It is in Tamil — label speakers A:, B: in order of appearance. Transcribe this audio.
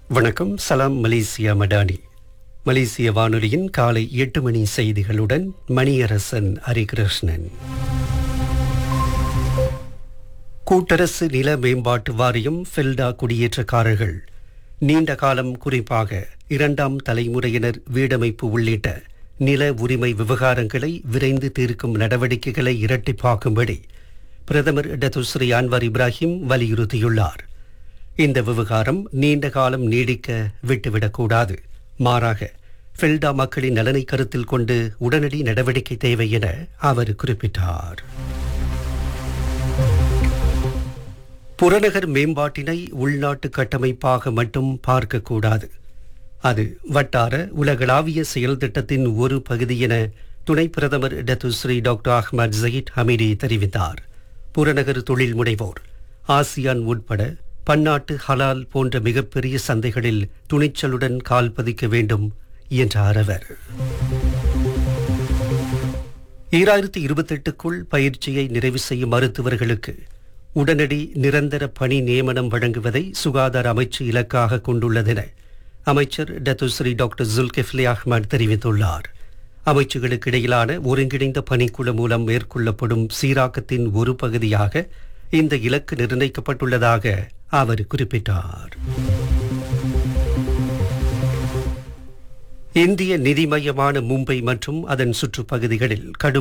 A: வணக்கம் சலாம் மலேசியா மடானி மலேசிய வானொலியின் காலை எட்டு மணி செய்திகளுடன் மணியரசன் ஹரிகிருஷ்ணன் கூட்டரசு நில மேம்பாட்டு வாரியம் ஃபெல்டா குடியேற்றக்காரர்கள் நீண்ட காலம் குறிப்பாக இரண்டாம் தலைமுறையினர் வீடமைப்பு உள்ளிட்ட நில உரிமை விவகாரங்களை விரைந்து தீர்க்கும் நடவடிக்கைகளை இரட்டிப்பாக்கும்படி பிரதமர் டத்துஸ்ரீ அன்வர் இப்ராஹிம் வலியுறுத்தியுள்ளார் இந்த விவகாரம் நீண்ட காலம் நீடிக்க விட்டுவிடக்கூடாது மாறாக ஃபெல்டா மக்களின் நலனை கருத்தில் கொண்டு உடனடி நடவடிக்கை தேவை என அவர் குறிப்பிட்டார் புறநகர் மேம்பாட்டினை உள்நாட்டு கட்டமைப்பாக மட்டும் பார்க்கக்கூடாது அது வட்டார உலகளாவிய செயல் திட்டத்தின் ஒரு பகுதி என துணை பிரதமர் Datuk Seri doctor Ahmad Zahid Hamidi தெரிவித்தார் புறநகர் தொழில் முனைவோர் ஆசியான் உட்பட பன்னாட்டு ஹலால் போன்ற மிகப்பெரிய சந்தைகளில் துணிச்சலுடன் கால் பதிக்க வேண்டும் என்றார் அவர் ஈராயிரத்தி இருபத்தெட்டுக்குள் பயிற்சியை நிறைவு செய்யும் மருத்துவர்களுக்கு உடனடி நிரந்தர பணி நியமனம் வழங்குவதை சுகாதார அமைச்சு இலக்காக கொண்டுள்ளதென அமைச்சர் டத்துஸ்ரீ டாக்டர் ஜுல்கிஃப்லி அஹ்மத் தெரிவித்துள்ளார் அமைச்சுகளுக்கு இடையிலான ஒருங்கிணைந்த பணிக்குழு மூலம் மேற்கொள்ளப்படும் சீராக்கத்தின் ஒரு பகுதியாக இந்த இலக்கு நிர்ணயிக்கப்பட்டுள்ளதாக அவர் குறிப்பிட்டார் இந்திய நிதி மையமான மும்பை மற்றும் அதன் சுற்றுப்பகுதிகளில் கடும்